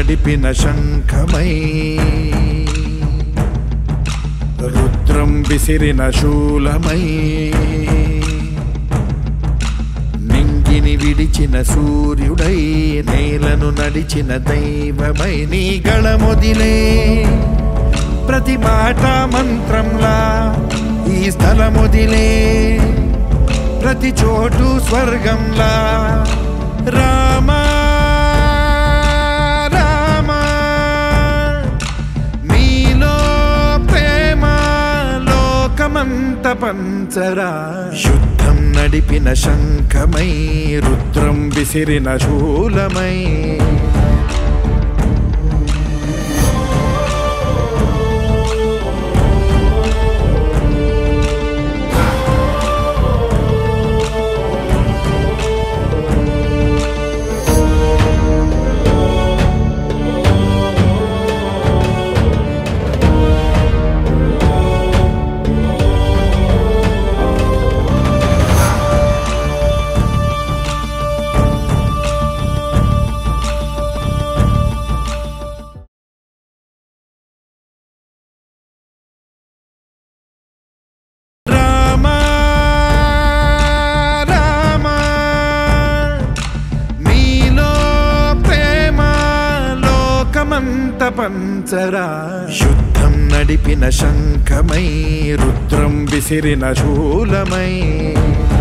నడిపిన శంఖమై రుద్రం విసిరిన శూలమై నింగిని విడిచిన సూర్యుడై నేలను నడిచిన దైవమై నీ గళమొదిలే ప్రతి మాట మంత్రంలా ఈ స్థలమొదిలే ప్రతి చోటు స్వర్గంలా రామా రామా మీలో ప్రేమ లోకమంత పంచరా శుద్ధం నడిపిన శంఖమై రుద్రం విసిరిన శూలమై రామా రామా మీలో ప్రేమ లోకమంత పంచరా శుద్ధం నడిపిన శంఖమై రుద్రం విసిరిన శూలమై